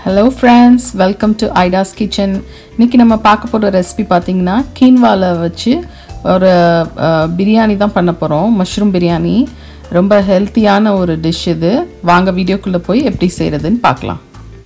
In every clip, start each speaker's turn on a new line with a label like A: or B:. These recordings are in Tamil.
A: ஹலோ ஃப்ரெண்ட்ஸ் வெல்கம் டு ஐடாஸ் கிச்சன் இன்னைக்கு நம்ம பார்க்க போகிற ரெசிபி பார்த்தீங்கன்னா கீன்வாவில் வச்சு ஒரு அஹ், பிரியாணி தான் பண்ண போகிறோம் மஷ்ரூம் பிரியாணி ரொம்ப ஹெல்த்தியான ஒரு டிஷ் இது வாங்க வீடியோக்குள்ளே போய் எப்படி செய்கிறதுன்னு பார்க்கலாம்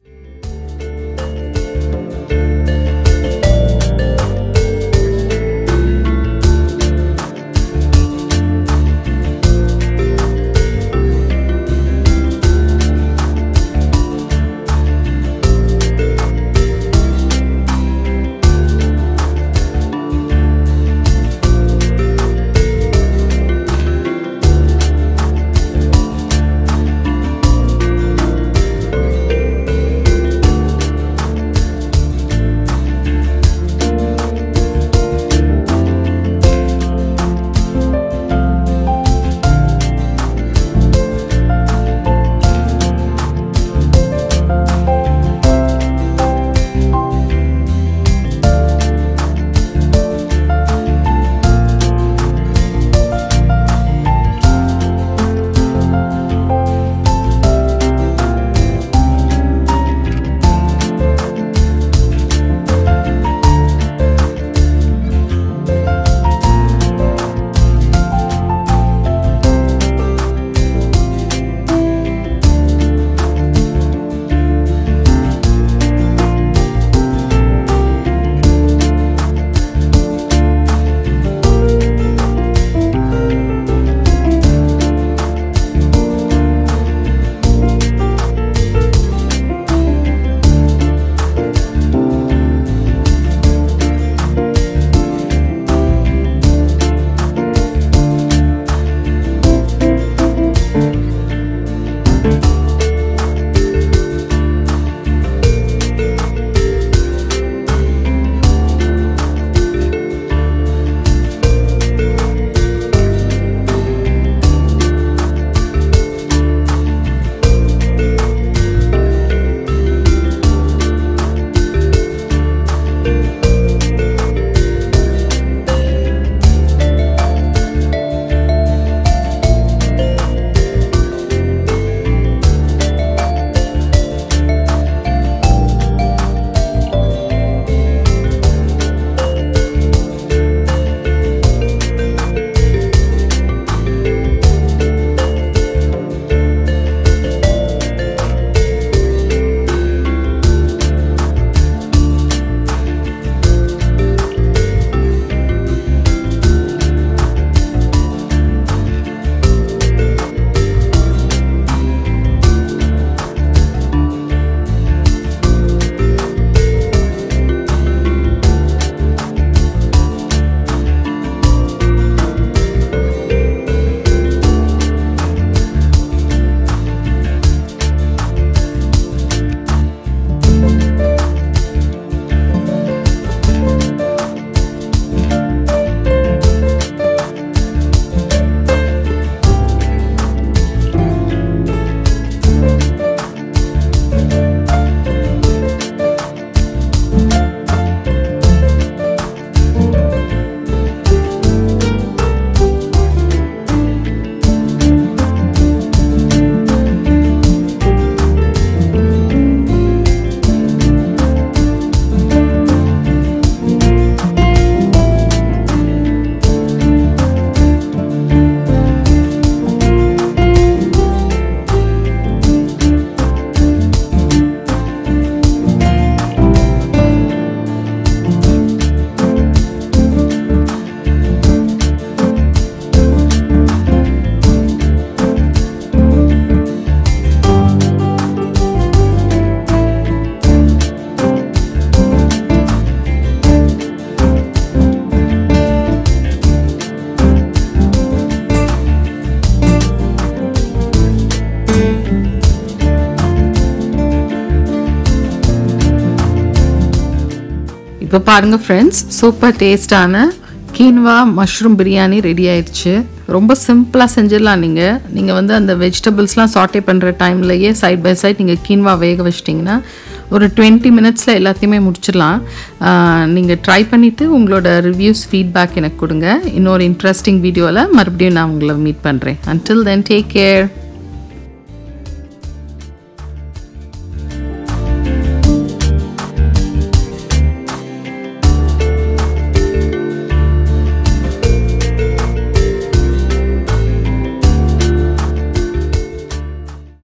A: இப்போ பாருங்க ஃப்ரெண்ட்ஸ் சூப்பர் டேஸ்டான கீன்வா மஷ்ரூம் பிரியாணி ரெடி ஆயிடுச்சு ரொம்ப சிம்பிளாக செஞ்சிடலாம் நீங்கள் நீங்கள் வந்து அந்த வெஜிடபிள்ஸ்லாம் சாட்டே பண்ணுற டைம்லையே சைட் பை சைட் நீங்கள் கீன்வா வேக வச்சிட்டிங்கன்னா ஒரு டுவெண்ட்டி மினிட்ஸில் எல்லாத்தையுமே முடிச்சிடலாம் நீங்கள் ட்ரை பண்ணிவிட்டு உங்களோட ரிவ்யூஸ் ஃபீட்பேக் எனக்கு கொடுங்க இன்னொரு இன்ட்ரெஸ்டிங் வீடியோவில் மறுபடியும் நான் உங்களை மீட் பண்ணுறேன் until then டேக் கேர்